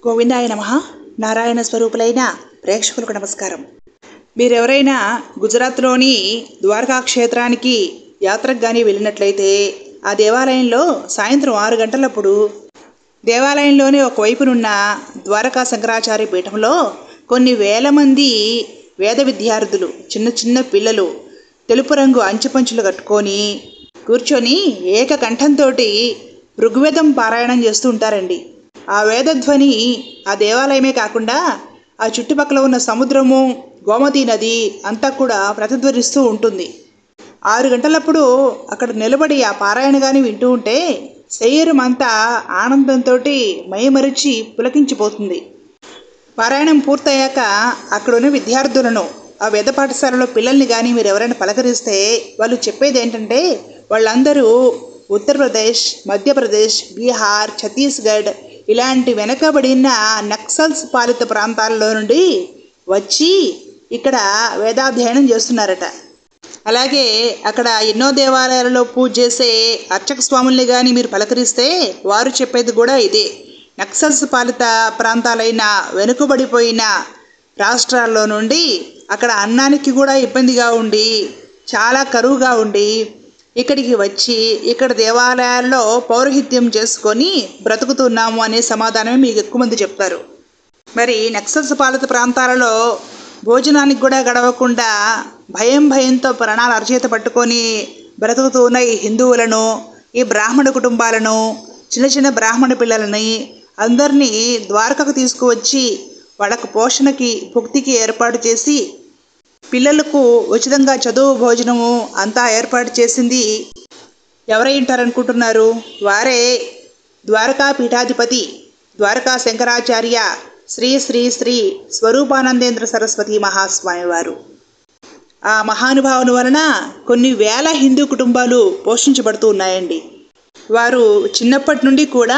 గోవిందాయ నమ నారాయణ స్వరూపులైన ప్రేక్షకులకు నమస్కారం మీరెవరైనా గుజరాత్లోని ద్వారకా క్షేత్రానికి యాత్రకు కానీ వెళ్ళినట్లయితే ఆ దేవాలయంలో సాయంత్రం ఆరు గంటలప్పుడు దేవాలయంలోనే ఒకవైపునున్న ద్వారకా శంకరాచార్య పీఠంలో కొన్ని వేల మంది వేద విద్యార్థులు చిన్న చిన్న పిల్లలు తెలుపు రంగు అంచుపంచులు కట్టుకొని కూర్చొని ఏకకంఠంతో ఋగ్వేదం పారాయణం చేస్తూ ఉంటారండి ఆ వేదధ్వని ఆ దేవాలయమే కాకుండా ఆ చుట్టుపక్కల ఉన్న సముద్రము గోమతి నది అంతా కూడా ప్రతిధ్వనిస్తూ ఉంటుంది ఆరు గంటలప్పుడు అక్కడ నిలబడి ఆ పారాయణ కానీ వింటూ ఉంటే శరీరం అంతా ఆనందంతో మైమరిచి పులకించిపోతుంది పారాయణం పూర్తయ్యాక అక్కడున్న విద్యార్థులను ఆ వేద పాఠశాలలో పిల్లల్ని కానీ మీరు ఎవరైనా పలకరిస్తే వాళ్ళు చెప్పేది ఏంటంటే వాళ్ళందరూ ఉత్తరప్రదేశ్ మధ్యప్రదేశ్ బీహార్ ఛత్తీస్గఢ్ ఇలాంటి వెనకబడిన నక్సల్స్ పాలిత ప్రాంతాల్లో నుండి వచ్చి ఇక్కడ వేదాధ్యయనం చేస్తున్నారట అలాగే అక్కడ ఎన్నో దేవాలయాలలో పూజ చేసే అర్చక స్వాముల్ని కానీ మీరు పలకరిస్తే వారు చెప్పేది కూడా ఇదే నక్సల్స్ పాలిత ప్రాంతాలైన వెనుకబడిపోయిన రాష్ట్రాల్లో నుండి అక్కడ అన్నానికి కూడా ఇబ్బందిగా ఉండి చాలా కరువుగా ఉండి ఇక్కడికి వచ్చి ఇక్కడ దేవాలయాల్లో పౌరహిత్యం చేసుకొని బ్రతుకుతున్నాము అనే సమాధానమే మీకు ఎక్కువ మంది చెప్తారు మరి నక్సల్స్ పాలిత ప్రాంతాలలో భోజనానికి కూడా గడవకుండా భయం భయంతో ప్రాణాలు అరచేత పట్టుకొని బ్రతుకుతూ ఉన్న ఈ హిందువులను ఈ బ్రాహ్మణ కుటుంబాలను చిన్న చిన్న బ్రాహ్మణ పిల్లలని అందరినీ ద్వారకకు తీసుకువచ్చి వాళ్ళకు పోషణకి భుక్తికి ఏర్పాటు చేసి పిల్లలకు ఉచితంగా చదువు భోజనము అంతా ఏర్పాటు చేసింది ఎవరై ఉంటారనుకుంటున్నారు వారే ద్వారకా పీఠాధిపతి ద్వారకా శంకరాచార్య శ్రీ శ్రీ శ్రీ స్వరూపానందేంద్ర సరస్వతి మహాస్వామి వారు ఆ మహానుభావుని వలన కొన్ని వేల హిందూ కుటుంబాలు పోషించబడుతూ ఉన్నాయండి వారు చిన్నప్పటి నుండి కూడా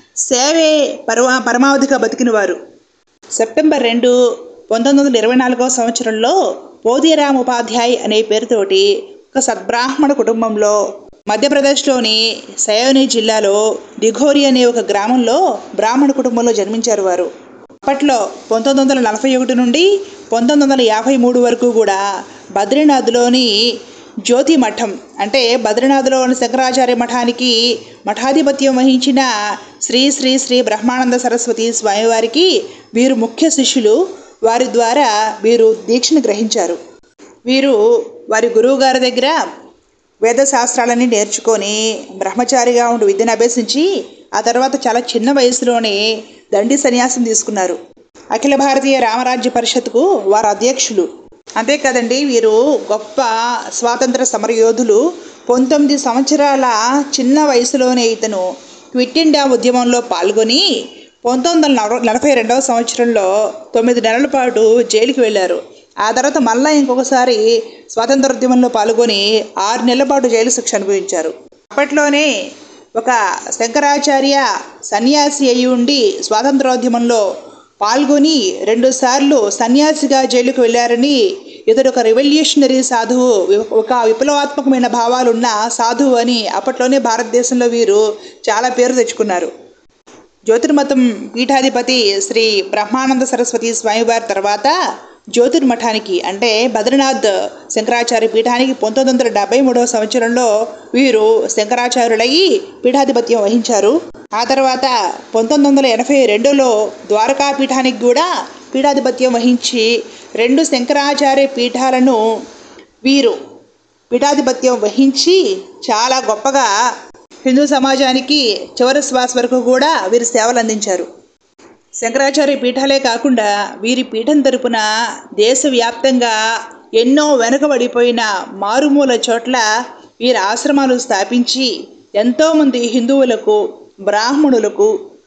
సేవే పరమా పరమావధిగా బతికిన వారు సెప్టెంబర్ రెండు పంతొమ్మిది వందల ఇరవై నాలుగవ సంవత్సరంలో పోదీరామ్ ఉపాధ్యాయ్ అనే పేరుతోటి ఒక సద్బ్రాహ్మణ కుటుంబంలో మధ్యప్రదేశ్లోని సయోని జిల్లాలో దిఘోరి అనే ఒక గ్రామంలో బ్రాహ్మణ కుటుంబంలో జన్మించారు వారు అప్పట్లో పంతొమ్మిది వందల నలభై ఒకటి నుండి పంతొమ్మిది వందల యాభై మూడు వరకు కూడా బద్రీనాథ్లోని జ్యోతి మఠం అంటే బద్రీనాథ్లోని శంకరాచార్య మఠానికి మఠాధిపత్యం వహించిన శ్రీ శ్రీ శ్రీ బ్రహ్మానంద సరస్వతి స్వామివారికి వీరు ముఖ్య శిష్యులు వారి ద్వారా వీరు దీక్షను గ్రహించారు వీరు వారి గురువు గారి దగ్గర వేద శాస్త్రాలన్నీ నేర్చుకొని బ్రహ్మచారిగా ఉండి విద్యను అభ్యసించి ఆ తర్వాత చాలా చిన్న వయసులోనే దండి సన్యాసం తీసుకున్నారు అఖిల భారతీయ రామరాజ్య పరిషత్కు వారు అధ్యక్షులు అంతేకాదండి వీరు గొప్ప స్వాతంత్ర సమరయోధులు పంతొమ్మిది సంవత్సరాల చిన్న వయసులోనే ఇతను క్విట్ ఇండియా ఉద్యమంలో పాల్గొని పంతొమ్మిది వందల నలభై రెండవ సంవత్సరంలో తొమ్మిది నెలల పాటు జైలుకి వెళ్ళారు ఆ తర్వాత మళ్ళా ఇంకొకసారి స్వాతంత్రోద్యమంలో పాల్గొని ఆరు నెలల పాటు జైలు శిక్ష అనుభవించారు అప్పట్లోనే ఒక శంకరాచార్య సన్యాసి అయి ఉండి స్వాతంత్రోద్యమంలో పాల్గొని రెండుసార్లు సన్యాసిగా జైలుకు వెళ్ళారని ఇతడు ఒక రెవల్యూషనరీ సాధువు ఒక విప్లవాత్మకమైన భావాలున్న సాధువు అని అప్పట్లోనే భారతదేశంలో వీరు చాలా పేరు తెచ్చుకున్నారు జ్యోతిర్మతం పీఠాధిపతి శ్రీ బ్రహ్మానంద సరస్వతి స్వామివారి తర్వాత జ్యోతిర్మఠానికి అంటే బద్రీనాథ్ శంకరాచార్య పీఠానికి పంతొమ్మిది వందల డెబ్బై మూడవ సంవత్సరంలో వీరు శంకరాచార్యులయ్యి పీఠాధిపత్యం వహించారు ఆ తర్వాత పంతొమ్మిది వందల ఎనభై రెండులో ద్వారకా పీఠానికి కూడా పీఠాధిపత్యం వహించి రెండు శంకరాచార్య పీఠాలను వీరు పీఠాధిపత్యం వహించి చాలా గొప్పగా హిందూ సమాజానికి చివరి శ్వాస వరకు కూడా వీరు సేవలు అందించారు శంకరాచార్య పీఠాలే కాకుండా వీరి పీఠం తరపున దేశవ్యాప్తంగా ఎన్నో వెనుకబడిపోయిన మారుమూల చోట్ల వీరి ఆశ్రమాలు స్థాపించి ఎంతోమంది హిందువులకు బ్రాహ్మణులకు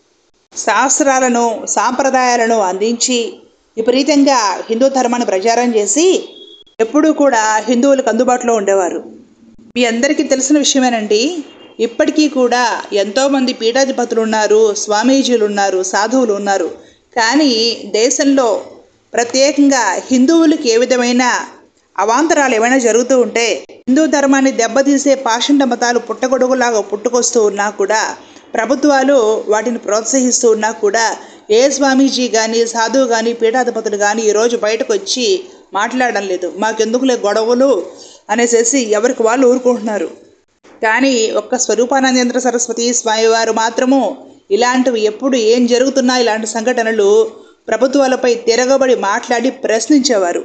శాస్త్రాలను సాంప్రదాయాలను అందించి విపరీతంగా హిందూ ధర్మాన్ని ప్రచారం చేసి ఎప్పుడూ కూడా హిందువులకు అందుబాటులో ఉండేవారు మీ అందరికీ తెలిసిన విషయమేనండి ఇప్పటికీ కూడా ఎంతోమంది పీఠాధిపతులు ఉన్నారు స్వామీజీలు ఉన్నారు సాధువులు ఉన్నారు కానీ దేశంలో ప్రత్యేకంగా హిందువులకు ఏ విధమైన అవాంతరాలు ఏమైనా జరుగుతూ ఉంటే హిందూ ధర్మాన్ని దెబ్బతీసే పాషండ మతాలు పుట్టగొడుగులాగా పుట్టుకొస్తూ ఉన్నా కూడా ప్రభుత్వాలు వాటిని ప్రోత్సహిస్తూ ఉన్నా కూడా ఏ స్వామీజీ కానీ సాధువు కానీ పీఠాధిపతులు కానీ ఈరోజు బయటకు వచ్చి మాట్లాడడం లేదు మాకెందుకులే గొడవలు అనేసేసి ఎవరికి వాళ్ళు ఊరుకుంటున్నారు కానీ ఒక్క స్వరూపానందేంద్ర సరస్వతి స్వామివారు మాత్రము ఇలాంటివి ఎప్పుడు ఏం జరుగుతున్నా ఇలాంటి సంఘటనలు ప్రభుత్వాలపై తిరగబడి మాట్లాడి ప్రశ్నించేవారు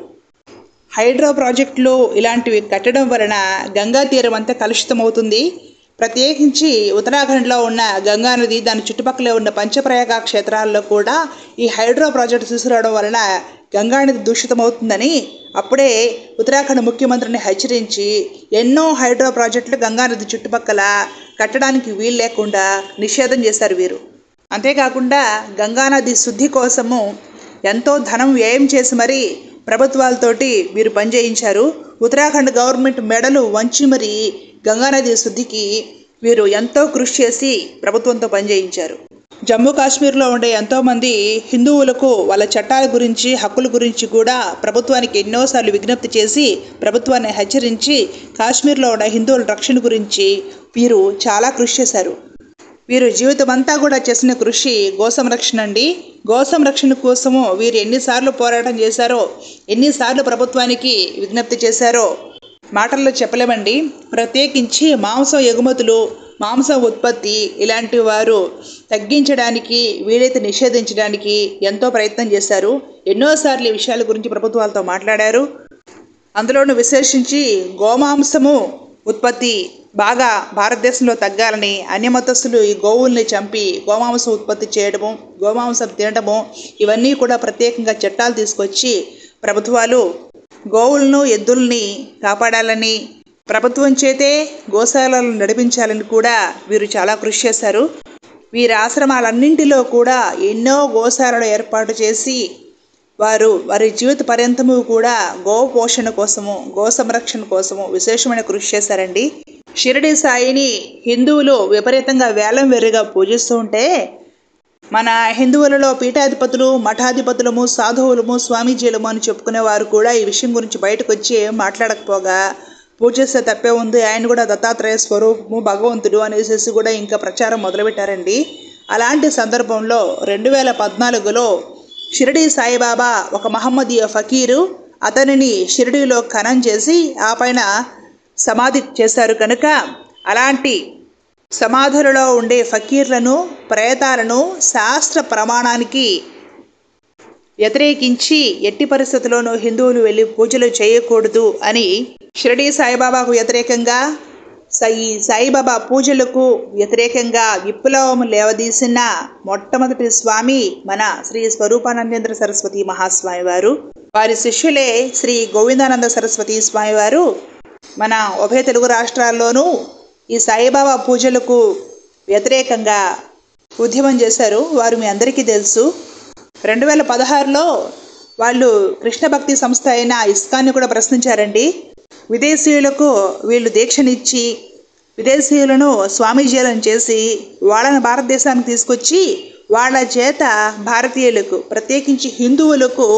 హైడ్రో ప్రాజెక్టులు ఇలాంటివి కట్టడం వలన గంగా తీరం అంతా కలుషితమవుతుంది ప్రత్యేకించి ఉత్తరాఖండ్లో ఉన్న గంగా నది దాని చుట్టుపక్కల ఉన్న పంచప్రయాగ క్షేత్రాల్లో కూడా ఈ హైడ్రో ప్రాజెక్టు తీసుకురావడం వలన గంగా నది దూషితమవుతుందని అప్పుడే ఉత్తరాఖండ్ ముఖ్యమంత్రిని హెచ్చరించి ఎన్నో హైడ్రో ప్రాజెక్టులు గంగా నది చుట్టుపక్కల కట్టడానికి వీలు లేకుండా నిషేధం చేశారు వీరు అంతేకాకుండా గంగానది శుద్ధి కోసము ఎంతో ధనం వ్యయం చేసి మరీ ప్రభుత్వాలతోటి వీరు పనిచేయించారు ఉత్తరాఖండ్ గవర్నమెంట్ మెడలు వంచి మరి గంగానది శుద్ధికి వీరు ఎంతో కృషి చేసి ప్రభుత్వంతో పనిచేయించారు జమ్మూ కాశ్మీర్లో ఉండే ఎంతోమంది హిందువులకు వాళ్ళ చట్టాల గురించి హక్కుల గురించి కూడా ప్రభుత్వానికి ఎన్నోసార్లు విజ్ఞప్తి చేసి ప్రభుత్వాన్ని హెచ్చరించి కాశ్మీర్లో ఉన్న హిందువుల రక్షణ గురించి వీరు చాలా కృషి చేశారు వీరు జీవితం అంతా కూడా చేసిన కృషి గో సంరక్షణ అండి గో సంరక్షణ కోసము వీరు ఎన్నిసార్లు పోరాటం చేశారో ఎన్నిసార్లు ప్రభుత్వానికి విజ్ఞప్తి చేశారో మాటల్లో చెప్పలేమండి ప్రత్యేకించి మాంసం ఎగుమతులు మాంసం ఉత్పత్తి ఇలాంటి వారు తగ్గించడానికి వీలైతే నిషేధించడానికి ఎంతో ప్రయత్నం చేశారు ఎన్నోసార్లు ఈ విషయాల గురించి ప్రభుత్వాలతో మాట్లాడారు అందులోనూ విశేషించి గోమాంసము ఉత్పత్తి బాగా భారతదేశంలో తగ్గాలని అన్య మతస్థులు ఈ గోవుల్ని చంపి గోమాంసం ఉత్పత్తి చేయడము గోమాంసం తినడము ఇవన్నీ కూడా ప్రత్యేకంగా చట్టాలు తీసుకొచ్చి ప్రభుత్వాలు గోవులను ఎద్దుల్ని కాపాడాలని ప్రభుత్వం చేతే గోశాలను నడిపించాలని కూడా వీరు చాలా కృషి చేశారు వీరి ఆశ్రమాలన్నింటిలో కూడా ఎన్నో గోశాలను ఏర్పాటు చేసి వారు వారి జీవిత పర్యంతము కూడా గో పోషణ కోసము గో సంరక్షణ కోసము విశేషమైన కృషి చేశారండి షిరిడి సాయిని హిందువులు విపరీతంగా వేలం వెర్రిగా పూజిస్తూ ఉంటే మన హిందువులలో పీఠాధిపతులు మఠాధిపతులము సాధువులము స్వామీజీలము అని చెప్పుకునే వారు కూడా ఈ విషయం గురించి బయటకు వచ్చి ఏం మాట్లాడకపోగా పూజిస్తే తప్పే ఉంది ఆయన కూడా దత్తాత్రేయ స్వరూపము భగవంతుడు అనేసి కూడా ఇంకా ప్రచారం మొదలుపెట్టారండి అలాంటి సందర్భంలో రెండు వేల పద్నాలుగులో షిరిడి సాయిబాబా ఒక మహమ్మదీయ ఫకీరు అతనిని షిరిడీలో ఖనం చేసి ఆ పైన సమాధి చేశారు కనుక అలాంటి సమాధులలో ఉండే ఫకీర్లను ప్రేతాలను శాస్త్ర ప్రమాణానికి వ్యతిరేకించి ఎట్టి పరిస్థితుల్లోనూ హిందువులు వెళ్ళి పూజలు చేయకూడదు అని షిరిడి సాయిబాబాకు వ్యతిరేకంగా సాయి సాయిబాబా పూజలకు వ్యతిరేకంగా విప్లవం లేవదీసిన మొట్టమొదటి స్వామి మన శ్రీ స్వరూపానందేంద్ర సరస్వతి మహాస్వామి వారు వారి శిష్యులే శ్రీ గోవిందానంద సరస్వతి స్వామి వారు మన ఉభయ తెలుగు రాష్ట్రాల్లోనూ ఈ సాయిబాబా పూజలకు వ్యతిరేకంగా ఉద్యమం చేశారు వారు మీ అందరికీ తెలుసు రెండు వేల పదహారులో వాళ్ళు కృష్ణ భక్తి సంస్థ అయిన ఇస్కాన్ని కూడా ప్రశ్నించారండి విదేశీయులకు వీళ్ళు దీక్షనిచ్చి విదేశీయులను స్వామీజీలను చేసి వాళ్ళని భారతదేశానికి తీసుకొచ్చి వాళ్ళ చేత భారతీయులకు ప్రత్యేకించి హిందువులకు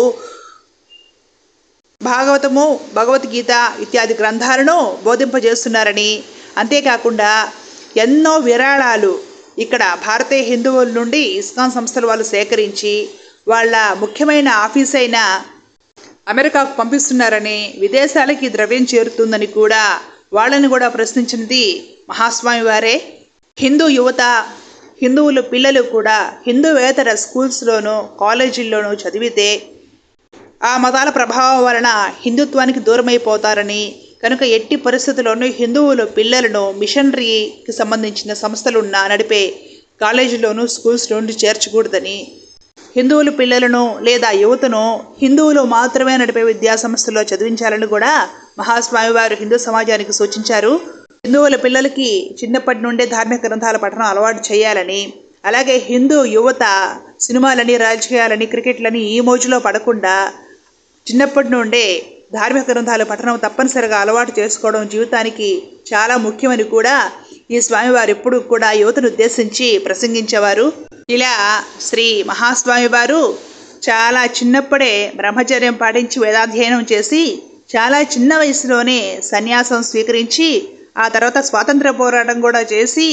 భాగవతము భగవద్గీత ఇత్యాది గ్రంథాలను బోధింపజేస్తున్నారని అంతేకాకుండా ఎన్నో విరాళాలు ఇక్కడ భారతీయ హిందువుల నుండి ఇస్కాన్ సంస్థల వాళ్ళు సేకరించి వాళ్ళ ముఖ్యమైన ఆఫీస్ అయిన అమెరికాకు పంపిస్తున్నారని విదేశాలకి ఈ ద్రవ్యం చేరుతుందని కూడా వాళ్ళని కూడా ప్రశ్నించినది మహాస్వామి వారే హిందూ యువత హిందువులు పిల్లలు కూడా హిందూవేతర స్కూల్స్లోనూ కాలేజీల్లోనూ చదివితే ఆ మతాల ప్రభావం వలన హిందుత్వానికి దూరమైపోతారని కనుక ఎట్టి పరిస్థితుల్లోనూ హిందువులు పిల్లలను మిషనరీకి సంబంధించిన సంస్థలున్న నడిపే కాలేజీలోనూ స్కూల్స్లోనూ చేర్చకూడదని హిందువుల పిల్లలను లేదా యువతను హిందువులు మాత్రమే నడిపే విద్యా సంస్థల్లో చదివించాలని కూడా మహాస్వామి వారు హిందూ సమాజానికి సూచించారు హిందువుల పిల్లలకి చిన్నప్పటి నుండే ధార్మిక గ్రంథాల పఠనం అలవాటు చేయాలని అలాగే హిందూ యువత సినిమాలని రాజకీయాలని క్రికెట్లని ఈ మోజులో పడకుండా చిన్నప్పటి నుండే ధార్మిక గ్రంథాల పఠనం తప్పనిసరిగా అలవాటు చేసుకోవడం జీవితానికి చాలా ముఖ్యమని కూడా ఈ స్వామివారు ఎప్పుడు కూడా యువతను ఉద్దేశించి ప్రసంగించేవారు ఇలా శ్రీ మహాస్వామి వారు చాలా చిన్నప్పుడే బ్రహ్మచర్యం పాటించి వేదాధ్యయనం చేసి చాలా చిన్న వయసులోనే సన్యాసం స్వీకరించి ఆ తర్వాత స్వాతంత్ర పోరాటం కూడా చేసి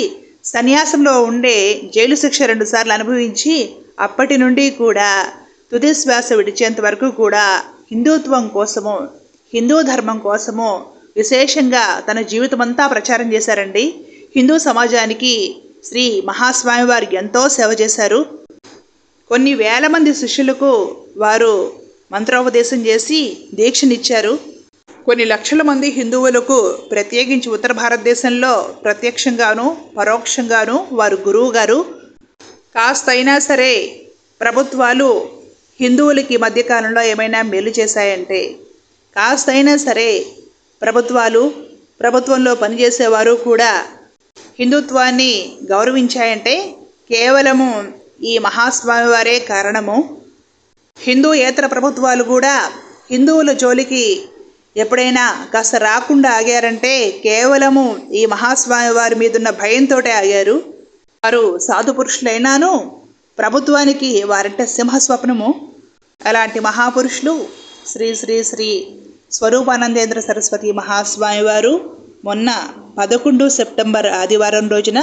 సన్యాసంలో ఉండే జైలు శిక్ష రెండుసార్లు అనుభవించి అప్పటి నుండి కూడా తుది శ్వాస విడిచేంత వరకు కూడా హిందుత్వం కోసము హిందూ ధర్మం కోసము విశేషంగా తన జీవితమంతా ప్రచారం చేశారండి హిందూ సమాజానికి శ్రీ మహాస్వామి వారు ఎంతో సేవ చేశారు కొన్ని వేల మంది శిష్యులకు వారు మంత్రోపదేశం చేసి దీక్షనిచ్చారు కొన్ని లక్షల మంది హిందువులకు ప్రత్యేకించి ఉత్తర భారతదేశంలో ప్రత్యక్షంగాను పరోక్షంగాను వారు గురువు గారు కాస్త అయినా సరే ప్రభుత్వాలు హిందువులకి ఈ మధ్యకాలంలో ఏమైనా మేలు చేశాయంటే కాస్త అయినా సరే ప్రభుత్వాలు ప్రభుత్వంలో పనిచేసేవారు కూడా హిందుత్వాన్ని గౌరవించాయంటే కేవలము ఈ మహాస్వామి వారే కారణము హిందూయేతర ప్రభుత్వాలు కూడా హిందువుల జోలికి ఎప్పుడైనా కాస్త రాకుండా ఆగారంటే కేవలము ఈ మహాస్వామి వారి మీదున్న భయంతో ఆగారు వారు సాధు పురుషులైనాను ప్రభుత్వానికి వారంటే సింహస్వప్నము అలాంటి మహాపురుషులు శ్రీ శ్రీ శ్రీ స్వరూపానందేంద్ర సరస్వతి మహాస్వామి వారు మొన్న పదకొండు సెప్టెంబర్ ఆదివారం రోజున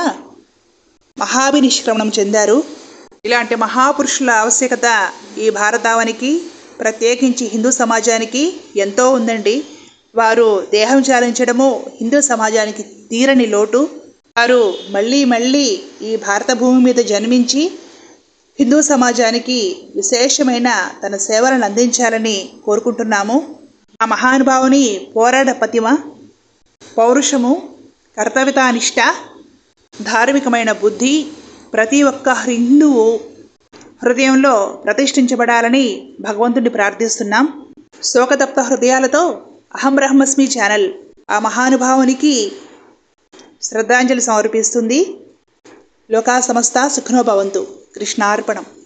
మహాభినిష్క్రమణం చెందారు ఇలాంటి మహాపురుషుల ఆవశ్యకత ఈ భారతావనికి ప్రత్యేకించి హిందూ సమాజానికి ఎంతో ఉందండి వారు దేహం చాలించడము హిందూ సమాజానికి తీరని లోటు వారు మళ్ళీ మళ్ళీ ఈ భారత భూమి మీద జన్మించి హిందూ సమాజానికి విశేషమైన తన సేవలను అందించాలని కోరుకుంటున్నాము ఆ మహానుభావుని పోరాట పతిమ పౌరుషము కర్తవ్యతానిష్ట ధార్మికమైన బుద్ధి ప్రతి ఒక్క హిందువు హృదయంలో ప్రతిష్ఠించబడాలని భగవంతుడిని ప్రార్థిస్తున్నాం శోకతప్త హృదయాలతో అహం బ్రహ్మస్మి ఛానల్ ఆ మహానుభావునికి శ్రద్ధాంజలి సమర్పిస్తుంది లోకా సమస్త సుఖనోభవంతు కృష్ణార్పణం